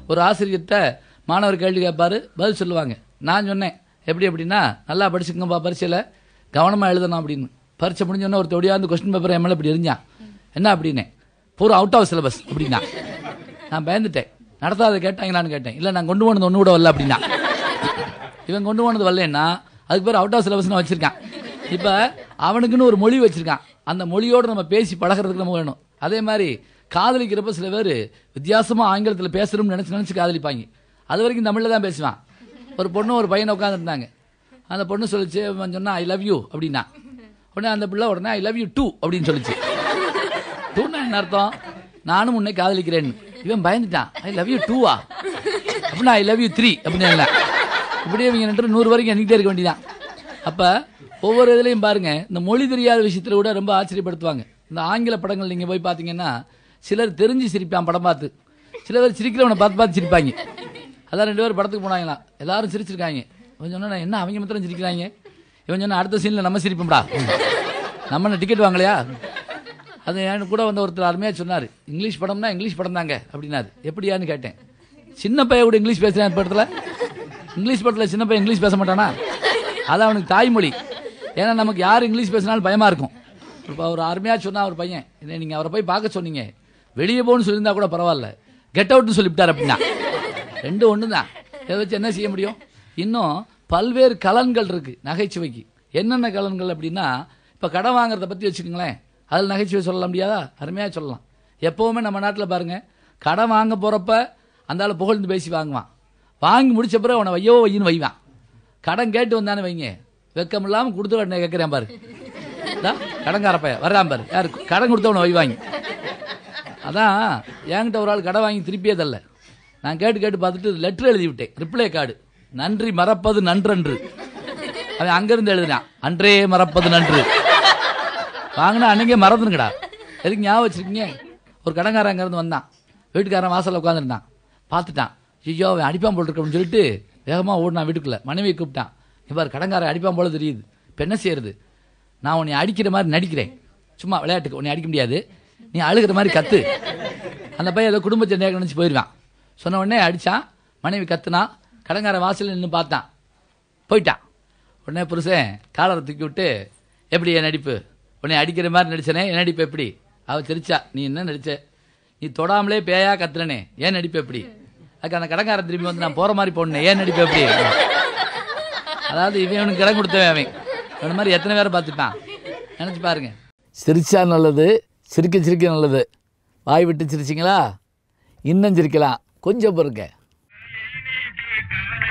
ஒரு ஆசிரியர்கிட்ட மாணவர் கேள்வி கேட்பாரு பதில் சொல்லுவாங்க நான் சொன்னேன் எப்படி அப்படின்னா நல்லா படிச்சுக்கங்கப்பா பரீட்சையில் கவனமாக எழுதணும் அப்படின்னு பரீட்சை முடிஞ்சோடனே ஒரு தொடியாந்து கொஸ்டின் பேப்பர் எம்எல்ஏ இப்படி எரிஞ்சான் என்ன அப்படின்னே பூரா அவுட் ஆஃப் சிலபஸ் அப்படின்னா நான் பயந்துட்டேன் நடத்தாத கேட்டாங்களான்னு கேட்டேன் இல்லை நான் கொண்டு போனது ஒன்று கூட வரல அப்படின்னா இவன் கொண்டு போனது வரலன்னா அதுக்கு பேர் அவுட் ஆஃப் சிலபஸ்னு வச்சிருக்கான் இப்போ அவனுக்குன்னு ஒரு மொழி வச்சிருக்கான் அந்த மொழியோடு நம்ம பேசி பழகிறதுக்கு நம்ம வேணும் அதே மாதிரி காதலிக்கிறப்ப சில பேர் வித்தியாசமாக ஆங்கிலத்தில் பேசணும்னு நினச்சி நினச்சி காதலிப்பாங்க அது வரைக்கும் தமிழில் தான் பேசுவான் ஒரு பொண்ணு ஒரு பையனை உட்காந்துருந்தாங்க அந்த பொண்ணு சொல்லிச்சு அவன் சொன்னா ஐ லவ் யூ அப்படின்னா உடனே அந்த பிள்ளை உடனே ஐ லவ் யூ டூ அப்படின்னு சொல்லிச்சு டூன்னா என்ன அர்த்தம் நானும் உன்னை காதலிக்கிறேன்னு இவன் பயந்துட்டான் ஐ லவ் யூ டூவா அப்படின்னா ஐ லவ் யூ த்ரீ அப்படின்னு இல்லை இப்படியே இவங்க ரெண்டு நூறு வரைக்கும் எண்ணிக்கிட்டே இருக்க வேண்டியதான் அப்போ ஒவ்வொரு இதுலையும் பாருங்க இந்த மொழி தெரியாத விஷயத்தில் கூட ரொம்ப ஆச்சரியப்படுத்துவாங்க இந்த ஆங்கில படங்கள் நீங்கள் போய் பார்த்தீங்கன்னா சிலர் தெரிஞ்சு சிரிப்பான் படம் பார்த்து சில பேர் சிரிக்கிறவனை பார்த்து பார்த்து சிரிப்பாங்க அதான் ரெண்டு பேரும் படத்துக்கு போனாங்களாம் எல்லாரும் சிரிச்சிருக்காங்க இவன் சொன்னா என்ன அவங்க மாத்திரம் சிரிக்கிறாங்க இவன் சொன்னா அடுத்த சீனில் நம்ம சிரிப்போம்டா நம்ம டிக்கெட் வாங்கலையா அது என் கூட வந்த ஒருத்தர் அருமையாக சொன்னார் இங்கிலீஷ் படம்னா இங்கிலீஷ் படம் தாங்க அப்படின்னாரு எப்படியான்னு கேட்டேன் சின்ன பையன் கூட இங்கிலீஷ் பேசுகிறேன் படத்தில் இங்கிலீஷ் படத்தில் சின்ன பையன் இங்கிலீஷ் பேச மாட்டானா அது அவனுக்கு தாய்மொழி ஏன்னா நமக்கு யார் இங்கிலீஷ் பேசினாலும் பயமாக இருக்கும் இப்போ அவர் அருமையாக சொன்னா ஒரு பையன் என்ன நீங்கள் அவரை போய் பார்க்க சொன்னீங்க வெளியே போகணும்னு சொல்லியிருந்தா கூட பரவாயில்ல கெட் அவுட்னு சொல்லிவிட்டார் அப்படின்னா ரெண்டும் ஒன்று தான் இதை வச்சு என்ன செய்ய முடியும் இன்னும் பல்வேறு கலன்கள் இருக்கு நகைச்சுவைக்கு என்னென்ன கலன்கள் அப்படின்னா இப்போ கடன் வாங்குறத பற்றி வச்சுக்கோங்களேன் அதில் நகைச்சுவை சொல்ல முடியாதா அருமையாக சொல்லலாம் எப்போவுமே நம்ம நாட்டில் பாருங்க கடன் வாங்க போகிறப்ப அந்த ஆள் புகழ்ந்து பேசி வாங்குவான் வாங்கி முடிச்ச பிறகு அவனை வையோ வையின்னு வைவான் கடன் கேட்டு வந்தானே வைங்க வெக்கம் இல்லாமல் கொடுத்து உடனே கேட்குறேன் பாரு இதா, கடன்கார பையன் வர்றான் பாரு யாரு கடன் கொடுத்தவனை வைவாங்க அதான் என்கிட்ட ஒரு ஆள் கடை வாங்கி திருப்பியே தரல நான் கேட்டு கேட்டு பார்த்துட்டு லெட்டர் எழுதி விட்டேன் ரிப்ளை கார்டு நன்றி மறப்பது நன்றன்று அவன் அங்கிருந்து எழுதினான் அன்றே மறப்பது நன்று வாங்கினா அன்னைக்கே மறந்துனுங்கடா எதுக்கு ஞாபகம் வச்சிருக்கீங்க ஒரு கடங்காரன் அங்கேருந்து வந்தான் வீட்டுக்காரன் வாசல்ல உட்காந்துருந்தான் பார்த்துட்டான் ஐயோ அவன் அடிப்பான் போல் இருக்கணும்னு சொல்லிட்டு வேகமாக ஓடினான் வீட்டுக்குள்ள மனைவியை கூப்பிட்டான் இவ்வாறு கடங்காரன் அடிப்பான் போல தெரியுது இப்போ என்ன செய்யறது நான் உன்னை அடிக்கிற மாதிரி நடிக்கிறேன் சும்மா விளையாட்டுக்கு உன்னை அடிக்க முடியாது நீ அழுகிற மாதிரி கத்து அந்த பையன் ஏதோ குடும்ப சண்டையாக நினச்சி போயிடுவான் சொன்ன உடனே அடித்தான் மனைவி கத்துனா கடங்கார வாசல்ல நின்று பார்த்தான் போயிட்டான் உடனே புருஷன் காலரை தூக்கி விட்டு எப்படி என் நடிப்பு உன்னை அடிக்கிற மாதிரி நடிச்சனே என் நடிப்பு எப்படி அவ சிரிச்சா நீ என்ன நடிச்ச நீ தொடாமலே பேயா கத்துறனே ஏன் நடிப்பு எப்படி அதுக்கு அந்த கடங்காரன் திரும்பி வந்து நான் போற மாதிரி போனேன் ஏன் நடிப்பு எப்படி அதாவது இவன் இவனுக்கு கடன் கொடுத்தவன் அவன் இந்த மாதிரி எத்தனை பேரை பார்த்துட்டான் நினச்சி பாருங்க சிரிச்சா நல்லது சிரிக்க சிரிக்க நல்லது வாய் விட்டு சிரிச்சிங்களா இன்னும் சிரிக்கலாம் கொஞ்சம் பொறுங்க